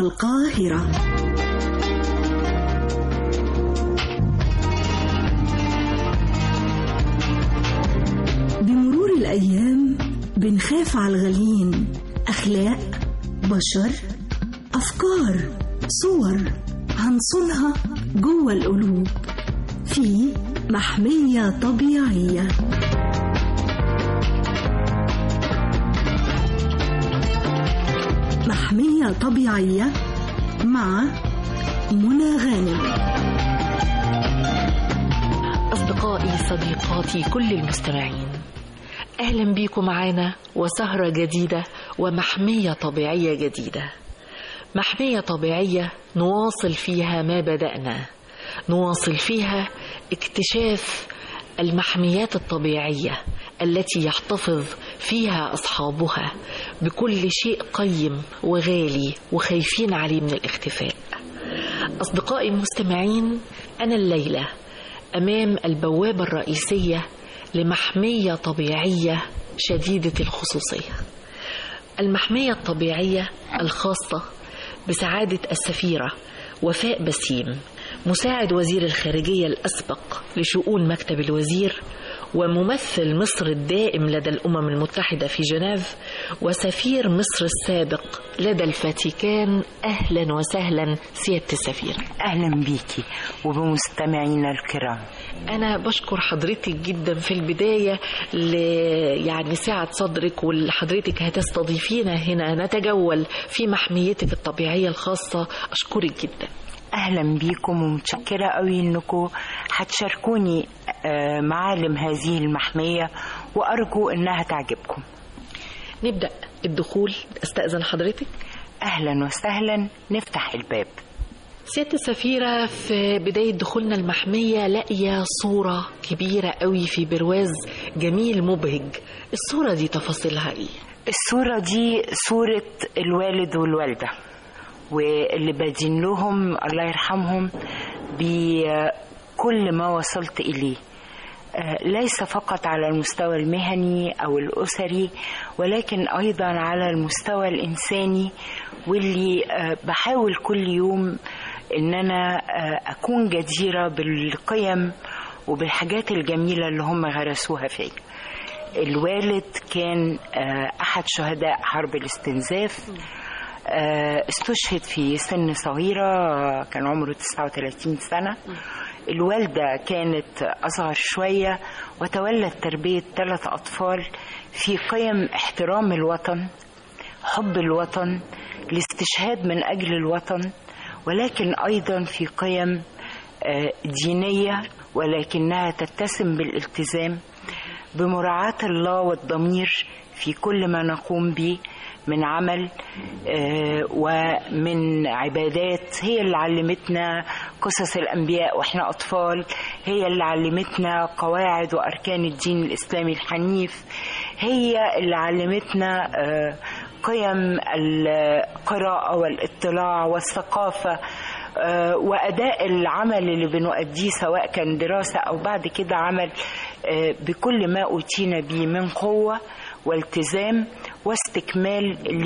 القاهرة بمرور الأيام بنخاف على الغاليين أخلاق بشر أفكار صور هنصونها جوه القلوب في محمية طبيعية محمية طبيعية مع منى غانم أصدقائي صديقاتي كل المستمعين أهلا بيكم معانا وسهرة جديدة ومحمية طبيعية جديدة محمية طبيعية نواصل فيها ما بدأنا نواصل فيها اكتشاف المحميات الطبيعية التي يحتفظ فيها أصحابها بكل شيء قيم وغالي وخايفين عليه من الاختفاء أصدقائي المستمعين أنا الليلة أمام البوابة الرئيسية لمحمية طبيعية شديدة الخصوصية المحمية الطبيعية الخاصة بسعادة السفيرة وفاء بسيم مساعد وزير الخارجية الأسبق لشؤون مكتب الوزير وممثل مصر الدائم لدى الأمم المتحدة في جنيف وسفير مصر السابق لدى الفاتيكان أهلا وسهلا سيادة السفير أهلا بيكي وبمستمعينا الكرام أنا بشكر حضرتك جدا في البداية ل يعني سعة صدرك والحضرتك هتستضيفينا هنا نتجول في محميتك الطبيعية الخاصة أشكرك جدا اهلا بيكم ومتشكره قوي انكم هتشاركوني آه، معالم هذه المحميه وارجو انها تعجبكم نبدأ الدخول استأذن حضرتك اهلا وسهلا نفتح الباب سيادة السفيرة في بداية دخولنا المحمية لاقية صورة كبيرة قوي في برواز جميل مبهج الصورة دي تفاصيلها ايه؟ الصوره دي صوره الوالد والوالده واللي بدين لهم الله يرحمهم بكل ما وصلت اليه آه، ليس فقط على المستوى المهني او الاسري ولكن ايضا على المستوى الانساني واللي آه، بحاول كل يوم ان انا آه، اكون جديره بالقيم وبالحاجات الجميله اللي هم غرسوها فيا الوالد كان آه، احد شهداء حرب الاستنزاف آه، استشهد في سن صغيرة آه، كان عمره 39 سنة الوالدة كانت أصغر شوية وتولت تربية ثلاث أطفال في قيم احترام الوطن حب الوطن الاستشهاد من أجل الوطن ولكن أيضا في قيم آه، دينية ولكنها تتسم بالالتزام بمراعاة الله والضمير في كل ما نقوم به من عمل آه، ومن عبادات هي اللي علمتنا قصص الأنبياء وإحنا أطفال هي اللي علمتنا قواعد وأركان الدين الإسلامي الحنيف هي اللي علمتنا آه، قيم القراءة والاطلاع والثقافة آه، وأداء العمل اللي بنؤديه سواء كان دراسة أو بعد كده عمل آه، بكل ما أوتينا به من قوة والتزام واستكمال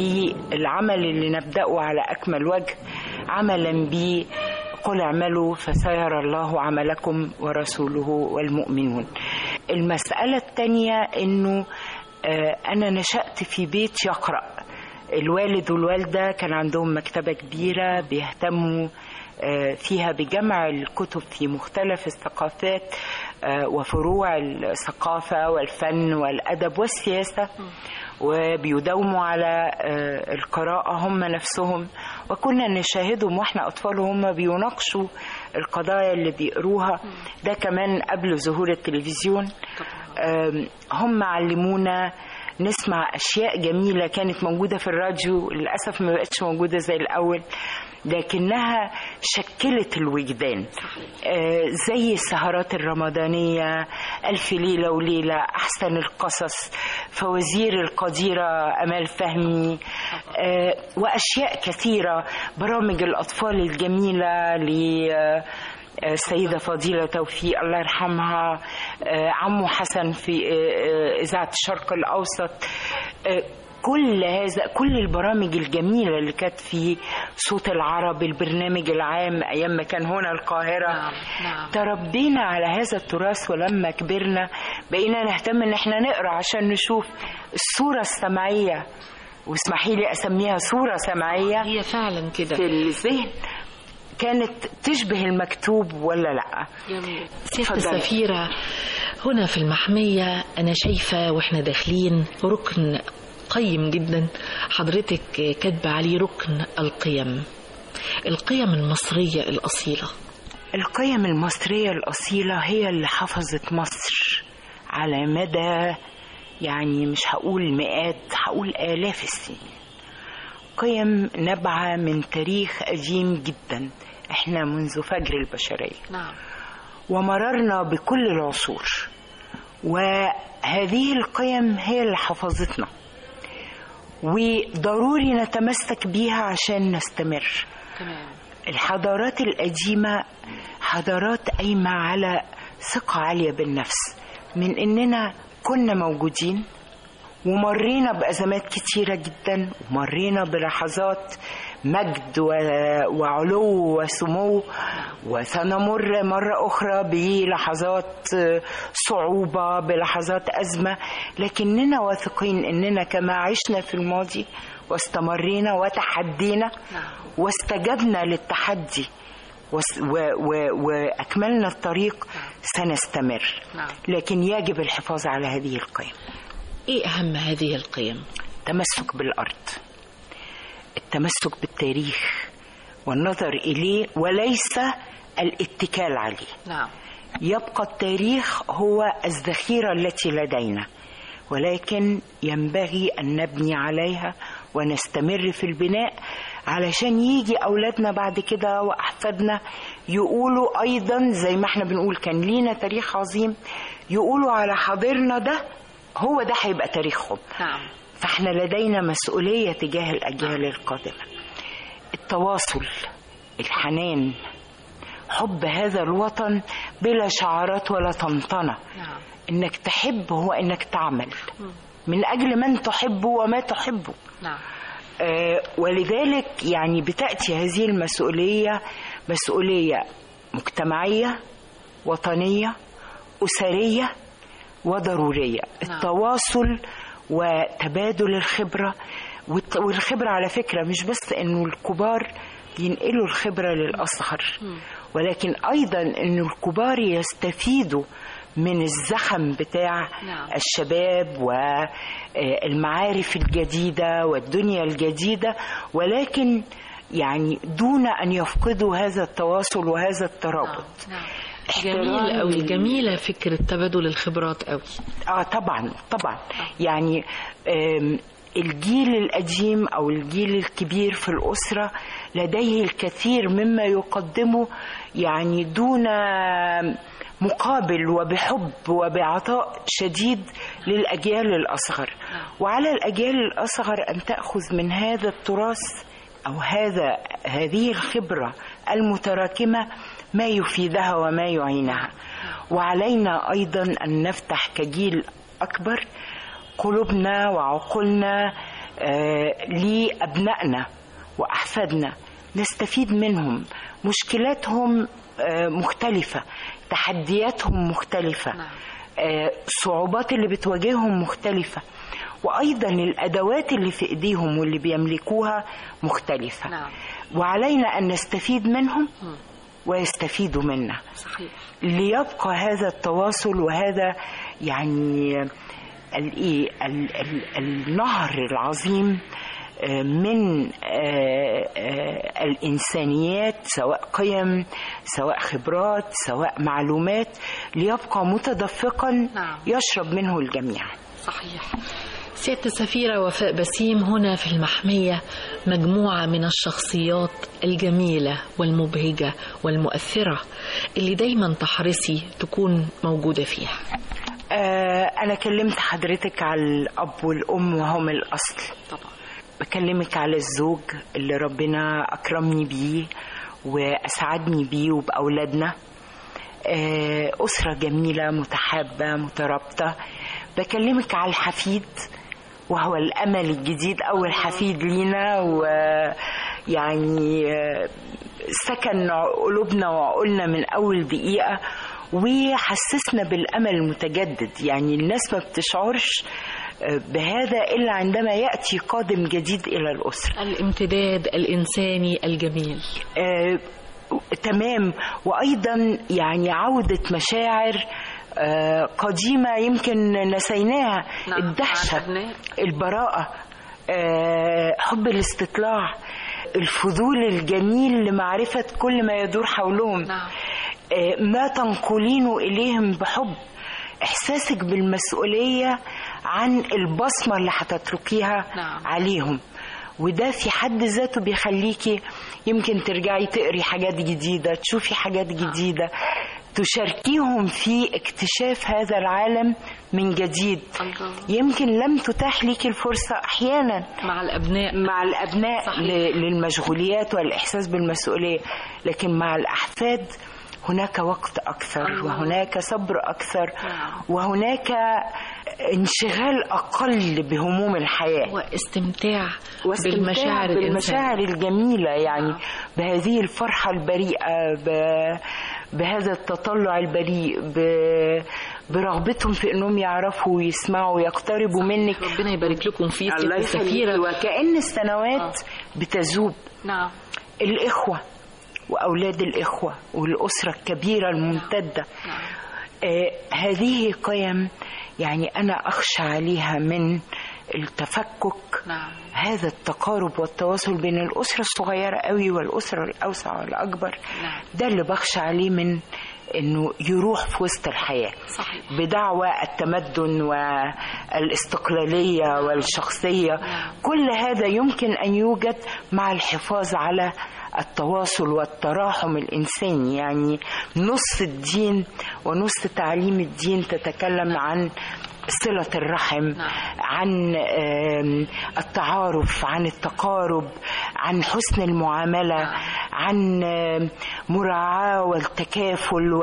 للعمل اللي نبدأه على أكمل وجه عملا به قل اعملوا فسيرى الله عملكم ورسوله والمؤمنون المسألة الثانية أنه آه، أنا نشأت في بيت يقرأ الوالد والوالدة كان عندهم مكتبة كبيرة بيهتموا آه، فيها بجمع الكتب في مختلف الثقافات آه، وفروع الثقافة والفن والأدب والسياسة وبيداوموا على آه، القراءة هم نفسهم وكنا نشاهدهم واحنا أطفال وهم بيناقشوا القضايا اللي بيقروها ده كمان قبل ظهور التلفزيون آم، هم علمونا نسمع أشياء جميلة كانت موجودة في الراديو للأسف ما بقتش موجودة زي الأول لكنها شكلت الوجدان آه، زي السهرات الرمضانية ألف ليلة وليلة أحسن القصص فوزير القديرة أمال فهمي آه، وأشياء كثيرة برامج الأطفال الجميلة ل آه، السيدة فضيلة توفيق الله يرحمها آه، عمو حسن في آه، آه، إذاعة الشرق الأوسط آه، كل هذا كل البرامج الجميلة اللي كانت في صوت العرب البرنامج العام أيام ما كان هنا القاهرة نعم، نعم. تربينا على هذا التراث ولما كبرنا بقينا نهتم ان احنا نقرا عشان نشوف الصورة السمعية واسمحي لي اسميها صورة سمعية هي فعلا كده في الذهن كانت تشبه المكتوب ولا لا ست اتفضلي. سفيرة هنا في المحمية أنا شايفة وإحنا داخلين ركن قيم جدا حضرتك كاتبة عليه ركن القيم القيم المصرية الأصيلة القيم المصرية الأصيلة هي اللي حفظت مصر على مدى يعني مش هقول مئات هقول آلاف السنين قيم نابعة من تاريخ قديم جدا احنا منذ فجر البشرية نعم ومررنا بكل العصور وهذه القيم هي اللي حفظتنا وضروري نتمسك بيها عشان نستمر تمام الحضارات القديمة حضارات قايمة على ثقة عالية بالنفس من إننا كنا موجودين ومرينا بأزمات كتيرة جدا ومرينا بلحظات مجد و- وعلو وسمو وسنمر مرة أخرى بلحظات صعوبة بلحظات أزمة لكننا واثقين إننا كما عشنا في الماضي واستمرينا وتحدينا واستجبنا للتحدي وس- و- و- وأكملنا الطريق سنستمر نعم. لكن يجب الحفاظ على هذه القيم إيه أهم هذه القيم التمسك بالأرض التمسك بالتاريخ والنظر إليه وليس الاتكال عليه نعم يبقى التاريخ هو الذخيرة التي لدينا ولكن ينبغي أن نبني عليها ونستمر في البناء علشان يجي أولادنا بعد كده وأحفادنا يقولوا أيضا زي ما احنا بنقول كان لينا تاريخ عظيم يقولوا على حاضرنا ده هو ده هيبقى تاريخهم نعم فاحنا لدينا مسؤولية تجاه الأجيال القادمة التواصل الحنان حب هذا الوطن بلا شعارات ولا طنطنة نعم انك تحب هو انك تعمل من اجل من تحبه وما تحبه نعم آه، ولذلك يعني بتأتي هذه المسؤولية مسؤولية مجتمعية وطنية أسرية وضرورية نعم. التواصل وتبادل الخبرة والت- والخبرة على فكرة مش بس انه الكبار ينقلوا الخبرة للأصغر ولكن أيضا انه الكبار يستفيدوا من الزخم بتاع نعم. الشباب والمعارف الجديدة والدنيا الجديدة ولكن يعني دون أن يفقدوا هذا التواصل وهذا الترابط نعم احترام جميل قوي ال- جميلة فكرة تبادل الخبرات قوي اه طبعا طبعا يعني آم، الجيل القديم او الجيل الكبير في الاسره لديه الكثير مما يقدمه يعني دون مقابل وبحب وبعطاء شديد للاجيال الاصغر وعلى الاجيال الاصغر ان تاخذ من هذا التراث او هذا هذه الخبره المتراكمه ما يفيدها وما يعينها وعلينا ايضا ان نفتح كجيل اكبر قلوبنا وعقولنا آه، لابنائنا واحفادنا نستفيد منهم مشكلاتهم آه، مختلفه تحدياتهم مختلفه نعم. آه، الصعوبات اللي بتواجههم مختلفه وايضا الادوات اللي في ايديهم واللي بيملكوها مختلفه نعم. وعلينا ان نستفيد منهم ويستفيدوا منا صحيح ليبقى هذا التواصل وهذا يعني الايه ال- ال- النهر العظيم آه، من آه، آه، الانسانيات سواء قيم سواء خبرات سواء معلومات ليبقى متدفقا نعم. يشرب منه الجميع صحيح سيادة السفيرة وفاء بسيم هنا في المحمية مجموعة من الشخصيات الجميلة والمبهجة والمؤثرة اللي دايما تحرصي تكون موجودة فيها آه، انا كلمت حضرتك على الاب والام وهم الاصل طبعا بكلمك على الزوج اللي ربنا أكرمني بيه وأسعدني بيه وبأولادنا آه، أسرة جميلة متحابة مترابطة بكلمك على الحفيد وهو الأمل الجديد أول حفيد لينا ويعني آه، سكن قلوبنا وعقولنا من أول دقيقة وحسسنا بالأمل المتجدد يعني الناس ما بتشعرش آه، بهذا إلا عندما يأتي قادم جديد إلى الأسرة الامتداد الإنساني الجميل آه، تمام وايضا يعني عوده مشاعر آه، قديمه يمكن نسيناها نعم، الدهشه مع الأبناء. البراءه آه، حب الاستطلاع الفضول الجميل لمعرفه كل ما يدور حولهم نعم. آه، ما تنقلينه اليهم بحب احساسك بالمسؤوليه عن البصمه اللي هتتركيها نعم. عليهم وده في حد ذاته بيخليكي يمكن ترجعي تقري حاجات جديدة تشوفي حاجات جديدة تشاركيهم في اكتشاف هذا العالم من جديد الله. يمكن لم تتاح ليكي الفرصة أحيانا مع الأبناء مع الأبناء صحيح. ل- للمشغوليات والإحساس بالمسؤولية لكن مع الأحفاد هناك وقت أكثر الله. وهناك صبر أكثر نعم. وهناك انشغال أقل بهموم الحياة واستمتاع واستمتاع بالمشاعر بالمشاعر الإنسانية الجميلة يعني نعم. بهذه الفرحة البريئة ب- بهذا التطلع البريء ب- برغبتهم في انهم يعرفوا ويسمعوا ويقتربوا منك ربنا يبارك لكم فيه الله ست يخليكي سفيرة وكأن السنوات بتذوب نعم الإخوة وأولاد الإخوة والأسرة الكبيرة الممتدة نعم آه هذه قيم يعني أنا أخشى عليها من التفكك نعم هذا التقارب والتواصل بين الأسرة الصغيرة قوي والأسرة الأوسع والأكبر نعم. ده اللي بخشى عليه من إنه يروح في وسط الحياة صحيح بدعوى التمدن والاستقلالية والشخصية كل هذا يمكن أن يوجد مع الحفاظ على التواصل والتراحم الإنساني يعني نص الدين ونص تعليم الدين تتكلم عن صلة الرحم نعم. عن آم، التعارف عن التقارب عن حسن المعاملة عن آم، مراعاة والتكافل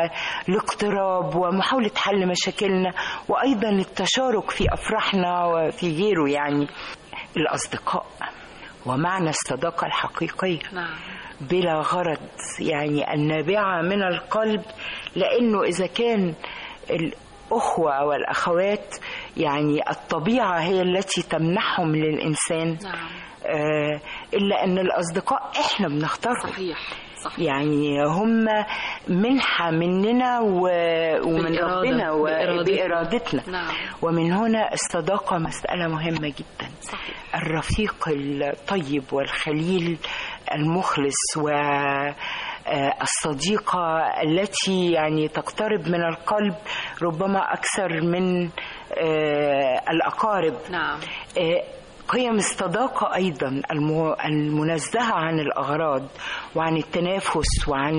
والاقتراب ومحاولة حل مشاكلنا وأيضا التشارك في أفراحنا وفي غيره يعني الأصدقاء ومعنى الصداقة الحقيقية نعم بلا غرض يعني النابعة من القلب لأنه إذا كان الأخوة والأخوات يعني الطبيعة هي التي تمنحهم للإنسان نعم آه إلا أن الأصدقاء إحنا بنختارهم صحيح صحيح يعني هم منحة مننا و... ومن بالإرادة، ربنا بإرادتنا. وبإرادتنا نعم. ومن هنا الصداقة مسألة مهمة جدا صحيح الرفيق الطيب والخليل المخلص و آه، الصديقة التي يعني تقترب من القلب ربما أكثر من آه، الأقارب نعم آه، قيم الصداقة أيضا الم- المنزهة عن الأغراض وعن التنافس وعن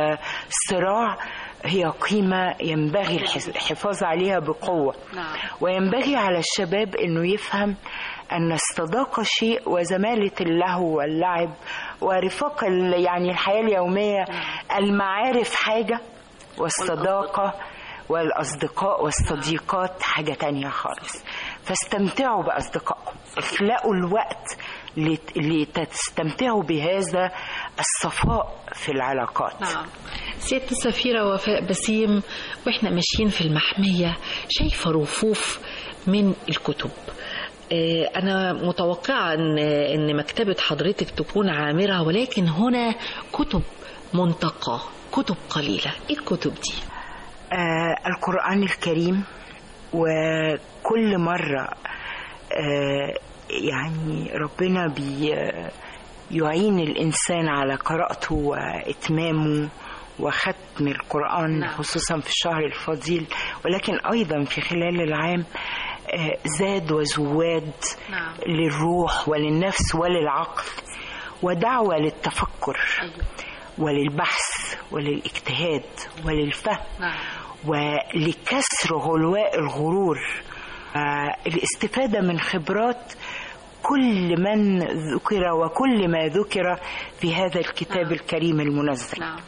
الصراع هي قيمة ينبغي الحس- الحفاظ عليها بقوة نعم. وينبغي على الشباب أنه يفهم أن الصداقة شيء وزمالة اللهو واللعب ورفاق ال- يعني الحياة اليومية المعارف حاجة والصداقة والأصدقاء والصديقات حاجة تانية خالص فاستمتعوا بأصدقائكم اخلقوا الوقت لت- لتستمتعوا بهذا الصفاء في العلاقات نعم سيادة السفيرة وفاء بسيم واحنا ماشيين في المحمية شايفة رفوف من الكتب آه، أنا متوقعة إن إن مكتبة حضرتك تكون عامرة ولكن هنا كتب منتقى كتب قليلة إيه الكتب دي؟ آه القرآن الكريم وكل مرة آه يعني ربنا بي يعين الإنسان على قراءته وإتمامه وختم القرآن نعم. خصوصا في الشهر الفضيل ولكن أيضا في خلال العام آه زاد وزواد نعم. للروح وللنفس وللعقل ودعوة للتفكر أيوة. وللبحث وللاجتهاد وللفهم نعم. ولكسر غلواء الغرور آه، الاستفادة من خبرات كل من ذكر وكل ما ذكر في هذا الكتاب نعم. الكريم المنزل نعم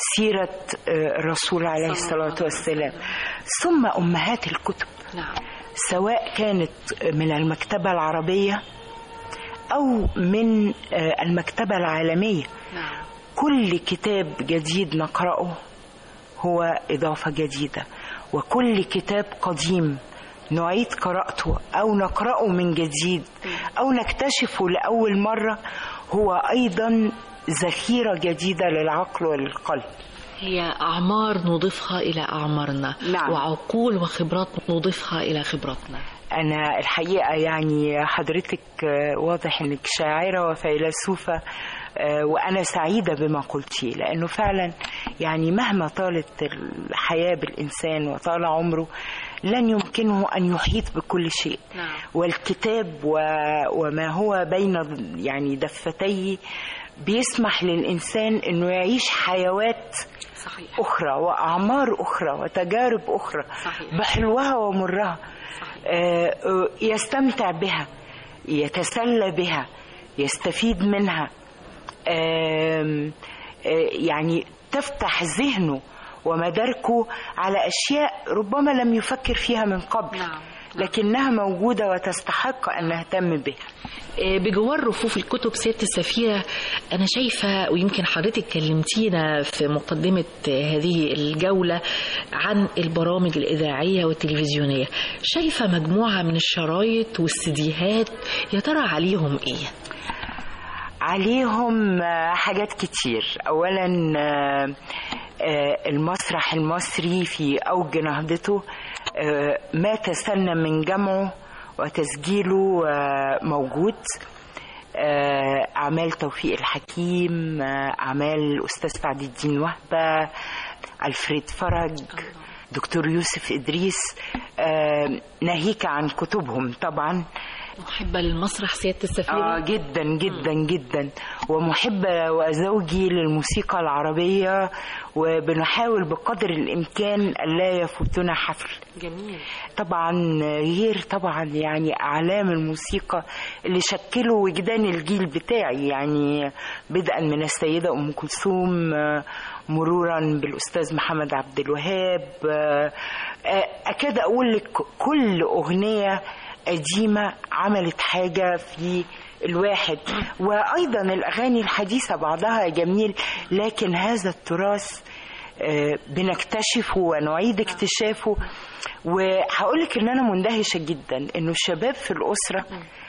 سيرة آه، الرسول عليه صلى الله الصلاة عليه والسلام ثم أمهات الكتب نعم سواء كانت من المكتبة العربية أو من آه، المكتبة العالمية نعم كل كتاب جديد نقرأه هو إضافة جديدة وكل كتاب قديم نعيد قراءته أو نقرأه من جديد أو نكتشفه لأول مرة هو أيضا ذخيرة جديدة للعقل وللقلب هي أعمار نضيفها إلى أعمارنا نعم. وعقول وخبرات نضيفها إلى خبراتنا أنا الحقيقة يعني حضرتك آه، واضح إنك شاعرة وفيلسوفة آه، وأنا سعيدة بما قلتيه لأنه فعلا يعني مهما طالت الحياة بالإنسان وطال عمره لن يمكنه أن يحيط بكل شيء نعم. والكتاب و... وما هو بين يعني دفتيه بيسمح للإنسان إنه يعيش حيوات صحيح أخرى وأعمار أخرى وتجارب أخرى صحيح. بحلوها ومرها آه، آه، يستمتع بها يتسلى بها يستفيد منها آم، آه، يعني تفتح ذهنه ومداركه على أشياء ربما لم يفكر فيها من قبل نعم. لكنها موجودة وتستحق أن نهتم بها آه، بجوار رفوف الكتب سيادة السفيرة أنا شايفة ويمكن حضرتك كلمتينا في مقدمة آه، هذه الجولة عن البرامج الإذاعية والتلفزيونية شايفة مجموعة من الشرايط والسيديهات يا ترى عليهم إيه؟ عليهم آه، حاجات كتير اولا آه، آه، المسرح المصري في اوج نهضته آه، ما تسنى من جمعه وتسجيله آه، موجود آه، اعمال توفيق الحكيم آه، اعمال الاستاذ سعد الدين وهبه الفريد فرج دكتور يوسف ادريس آه، ناهيك عن كتبهم طبعا محبة للمسرح سيادة السفيرة آه جدا جدا جدا ومحبة وزوجي للموسيقى العربية وبنحاول بقدر الإمكان ألا يفوتنا حفل جميل طبعا غير طبعا يعني أعلام الموسيقى اللي شكلوا وجدان الجيل بتاعي يعني بدءا من السيدة أم كلثوم آه، مرورا بالأستاذ محمد عبد الوهاب آه، آه، أكاد أقول لك كل أغنية قديمة عملت حاجة في الواحد وأيضا الأغاني الحديثة بعضها جميل لكن هذا التراث آه، بنكتشفه ونعيد اكتشافه وهقولك ان انا مندهشه جدا انه الشباب في الاسره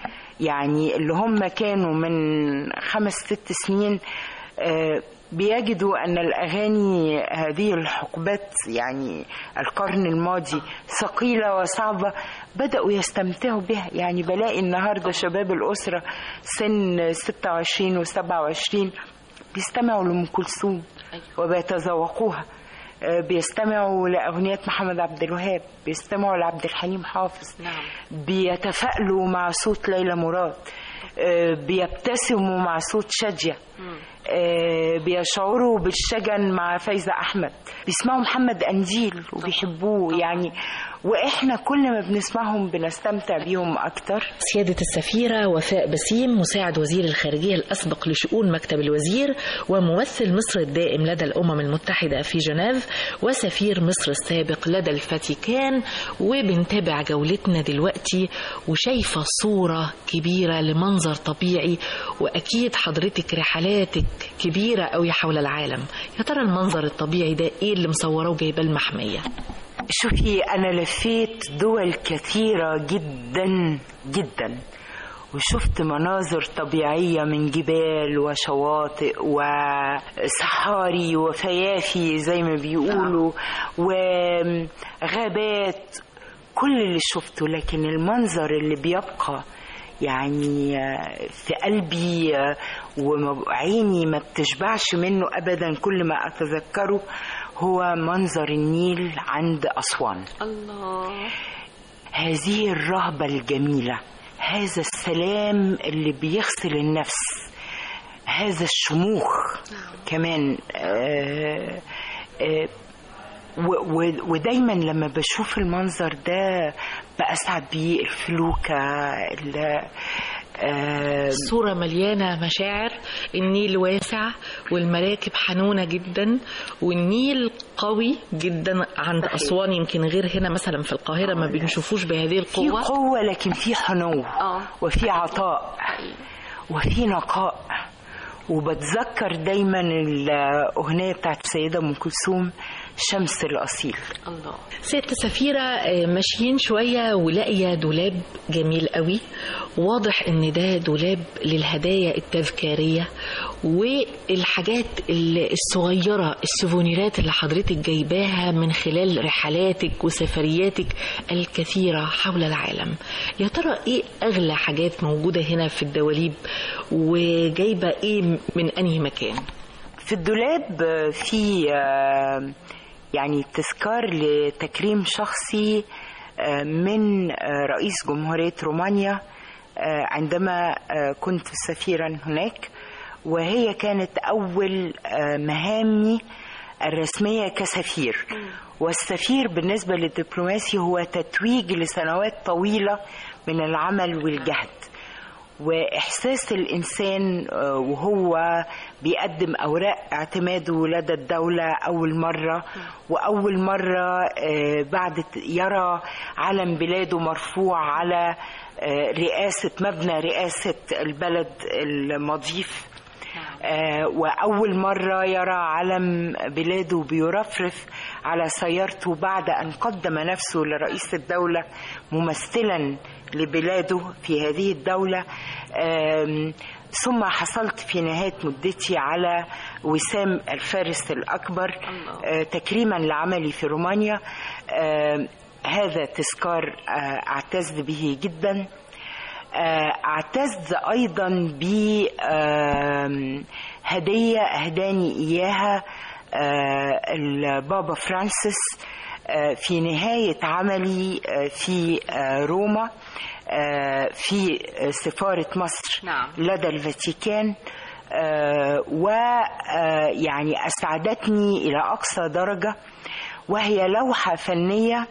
يعني اللي هم كانوا من خمس ست سنين آه، بيجدوا ان الاغاني هذه الحقبات يعني القرن الماضي ثقيله وصعبه بداوا يستمتعوا بها يعني بلاقي النهارده شباب الاسره سن 26 و27 بيستمعوا لام كلثوم وبيتذوقوها آه، بيستمعوا لأغنيات محمد عبد الوهاب بيستمعوا لعبد الحليم حافظ نعم. بيتفائلوا مع صوت ليلى مراد آه، بيبتسموا مع صوت شادية آه، بيشعروا بالشجن مع فايزة أحمد بيسمعوا محمد أنديل وبيحبوه يعني وإحنا كل ما بنسمعهم بنستمتع بيهم أكتر سيادة السفيرة وفاء بسيم مساعد وزير الخارجية الأسبق لشؤون مكتب الوزير وممثل مصر الدائم لدى الأمم المتحدة في جنيف وسفير مصر السابق لدى الفاتيكان وبنتابع جولتنا دلوقتي وشايفة صورة كبيرة لمنظر طبيعي وأكيد حضرتك رحلاتك كبيرة قوي حول العالم يا ترى المنظر الطبيعي ده إيه اللي مصوراه وجايباه المحمية شوفي أنا لفيت دول كثيرة جدا جدا وشفت مناظر طبيعية من جبال وشواطئ وصحاري وفيافي زي ما بيقولوا وغابات كل اللي شفته لكن المنظر اللي بيبقى يعني في قلبي وعيني ما بتشبعش منه ابدا كل ما اتذكره هو منظر النيل عند اسوان الله هذه الرهبه الجميله هذا السلام اللي بيغسل النفس هذا الشموخ كمان آه آه و- و- ودايما لما بشوف المنظر ده بأسعد بيه الفلوكة ال- آه، صورة مليانة مشاعر النيل واسع والمراكب حنونة جدا والنيل قوي جدا عند صحيح. أسوان يمكن غير هنا مثلا في القاهرة ما بنشوفوش بهذه في القوة قوة لكن في حنو آه. وفي عطاء وفي نقاء وبتذكر دايما الأغنية بتاعت السيدة أم كلثوم شمس الأصيل الله ست سفيرة آه، ماشيين شوية ولاقية دولاب جميل قوي واضح ان ده دولاب للهدايا التذكارية والحاجات ال- الصغيرة السوفونيرات اللي حضرتك جايباها من خلال رحلاتك وسفرياتك الكثيرة حول العالم يا ترى ايه اغلى حاجات موجودة هنا في الدواليب وجايبة ايه من انهي مكان في الدولاب آه، في آه، يعني تذكار لتكريم شخصي آه، من آه، رئيس جمهورية رومانيا آه، عندما آه، كنت سفيرا هناك وهي كانت أول آه، مهامي الرسمية كسفير والسفير بالنسبة للدبلوماسي هو تتويج لسنوات طويلة من العمل والجهد واحساس الانسان آه، وهو بيقدم اوراق اعتماده لدى الدوله اول مره واول مره آه، بعد ت- يرى علم بلاده مرفوع على آه، رئاسه مبنى رئاسه البلد المضيف آه، وأول مرة يرى علم بلاده بيرفرف على سيارته بعد أن قدم نفسه لرئيس الدولة ممثلا لبلاده في هذه الدولة آم، ثم حصلت في نهاية مدتي على وسام الفارس الأكبر آه، تكريما لعملي في رومانيا آم، هذا تذكار آه، أعتز به جداً آه، اعتز ايضا بهديه اهداني اياها آه، البابا فرانسيس آه، في نهايه عملي آه، في آه، روما آه، في سفاره مصر نعم. لدى الفاتيكان ويعني اسعدتني الى اقصى درجه وهي لوحه فنيه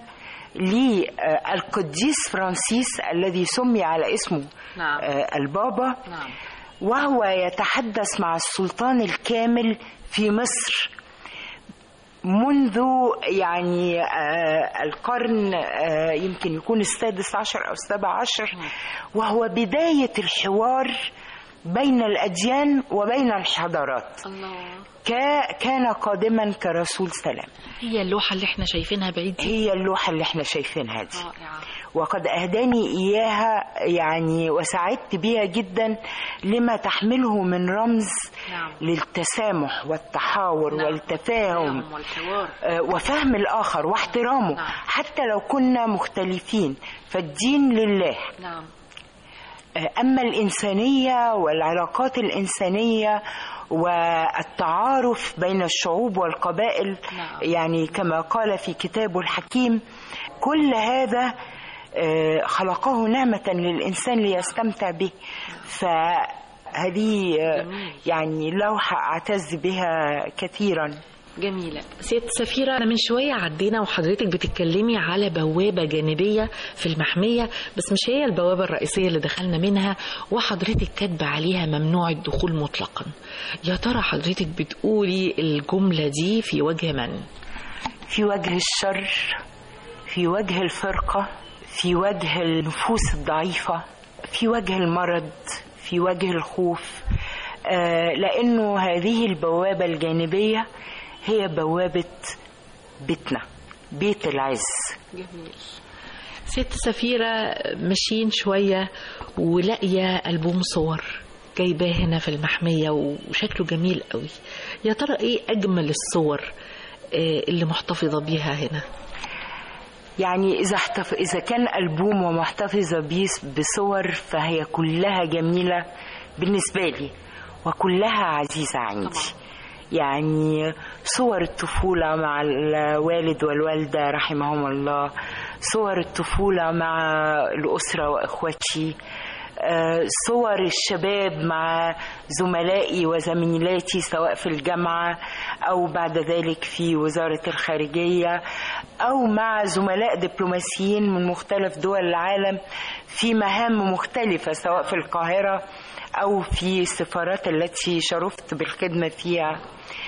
للقديس فرانسيس الذي سمي على اسمه نعم. آه، البابا نعم وهو يتحدث مع السلطان الكامل في مصر منذ يعني آه القرن آه يمكن يكون السادس عشر أو السابع عشر وهو بداية الحوار بين الأديان وبين الحضارات الله كا- كان قادما كرسول سلام هي اللوحة اللي احنا شايفينها بعيد دي هي اللوحة اللي احنا شايفينها دي رائعة وقد أهداني إياها يعني وسعدت بها جدا لما تحمله من رمز نعم. للتسامح والتحاور نعم. والتفاهم والحوار آه، وفهم الآخر واحترامه نعم. حتى لو كنا مختلفين فالدين لله نعم آه، أما الإنسانية والعلاقات الإنسانية والتعارف بين الشعوب والقبائل نعم. يعني كما قال في كتابه الحكيم كل هذا آه، خلقه نعمة للإنسان ليستمتع به فهذه آه، جميل. يعني لوحة أعتز بها كثيرا جميلة سيادة سفيرة أنا من شوية عدينا وحضرتك بتتكلمي على بوابة جانبية في المحمية بس مش هي البوابة الرئيسية اللي دخلنا منها وحضرتك كاتبة عليها ممنوع الدخول مطلقا يا ترى حضرتك بتقولي الجملة دي في وجه من؟ في وجه الشر في وجه الفرقة في وجه النفوس الضعيفة في وجه المرض في وجه الخوف آه، لأنه هذه البوابة الجانبية هي بوابة بيتنا بيت العز جميل ست سفيرة ماشيين شوية ولاقية ألبوم صور جايباه هنا في المحمية وشكله جميل قوي يا ترى ايه أجمل الصور آه، اللي محتفظة بيها هنا يعني إذا احتف... إذا كان ألبوم ومحتفظة بيه بصور فهي كلها جميلة بالنسبة لي وكلها عزيزة عندي طبعا. يعني صور الطفولة مع الوالد والوالدة رحمهم الله صور الطفولة مع الأسرة وإخوتي آه، صور الشباب مع زملائي وزميلاتي سواء في الجامعة أو بعد ذلك في وزارة الخارجية أو مع زملاء دبلوماسيين من مختلف دول العالم في مهام مختلفة سواء في القاهرة أو في السفارات التي شرفت بالخدمة فيها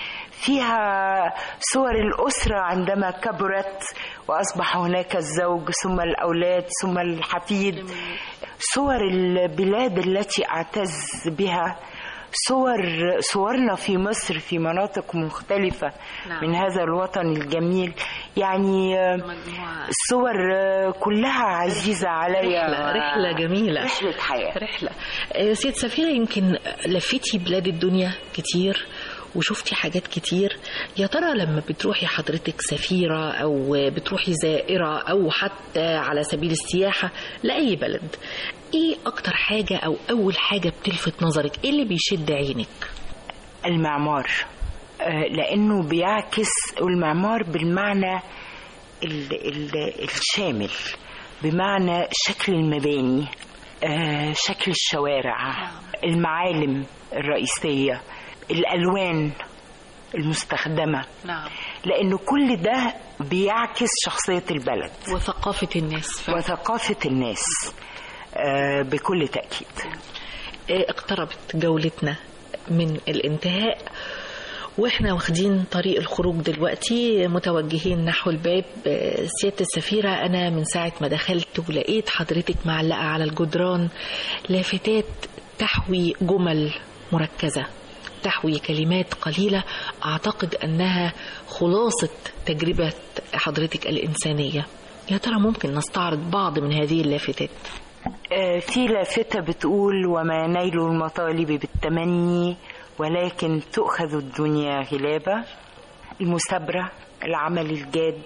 فيها صور الأسرة عندما كبرت وأصبح هناك الزوج ثم الأولاد ثم الحفيد صور البلاد التي أعتز بها صور صورنا في مصر في مناطق مختلفة نعم. من هذا الوطن الجميل يعني آه، مجموعة الصور آه، كلها عزيزة عليا رحلة رحلة جميلة رحلة حياة رحلة آه، سيد سفيرة يمكن لفيتي بلاد الدنيا كتير وشفتي حاجات كتير يا ترى لما بتروحي حضرتك سفيرة أو بتروحي زائرة أو حتى على سبيل السياحة لأي بلد إيه أكتر حاجة أو أول حاجة بتلفت نظرك إيه اللي بيشد عينك المعمار آه، لأنه بيعكس المعمار بالمعنى ال- ال- الشامل بمعنى شكل المباني آه، شكل الشوارع المعالم الرئيسية الألوان المستخدمة نعم لأنه كل ده بيعكس شخصية البلد وثقافة الناس فعلا. وثقافة الناس آه، بكل تأكيد آه، اقتربت جولتنا من الانتهاء واحنا واخدين طريق الخروج دلوقتي متوجهين نحو الباب آه، سيادة السفيرة أنا من ساعة ما دخلت ولقيت حضرتك معلقة على الجدران لافتات تحوي جمل مركزة تحوي كلمات قليلة أعتقد أنها خلاصة تجربة حضرتك الإنسانية يا ترى ممكن نستعرض بعض من هذه اللافتات آه، في لافتة بتقول وما نيل المطالب بالتمني ولكن تؤخذ الدنيا غلابة المثابرة العمل الجاد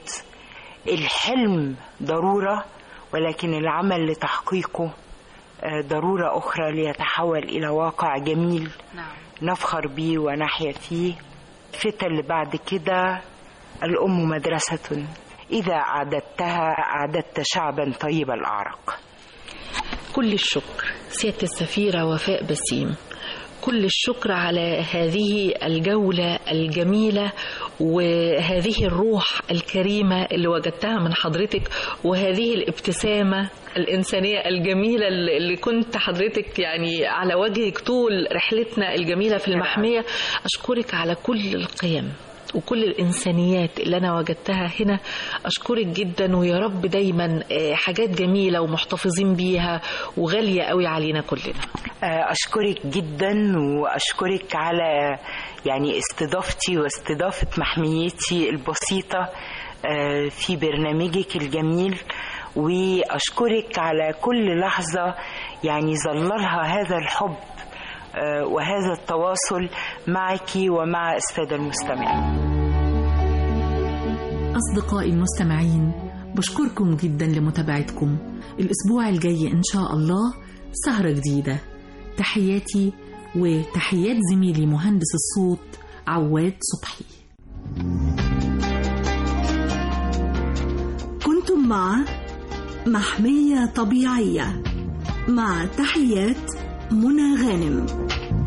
الحلم ضرورة ولكن العمل لتحقيقه آه، ضرورة أخرى ليتحول إلى واقع جميل نعم نفخر بيه ونحيا فيه الفتى اللي بعد كده الأم مدرسة إذا أعددتها أعددت شعبا طيب الأعرق كل الشكر سيادة السفيرة وفاء بسيم كل الشكر على هذه الجولة الجميلة وهذه الروح الكريمة اللي وجدتها من حضرتك وهذه الابتسامة الإنسانية الجميلة اللي كنت حضرتك يعني على وجهك طول رحلتنا الجميلة في المحمية أشكرك على كل القيم وكل الإنسانيات اللي أنا وجدتها هنا أشكرك جدا ويا رب دايما آه، حاجات جميلة ومحتفظين بيها وغالية قوي علينا كلنا آه، أشكرك جدا وأشكرك على يعني استضافتي واستضافة محميتي البسيطة آه، في برنامجك الجميل وأشكرك على كل لحظة يعني ظللها هذا الحب آه، وهذا التواصل معك ومع السادة المستمعين أصدقائي المستمعين بشكركم جدا لمتابعتكم الأسبوع الجاي إن شاء الله سهرة جديدة تحياتي وتحيات زميلي مهندس الصوت عواد صبحي كنتم مع محمية طبيعية مع تحيات منى غانم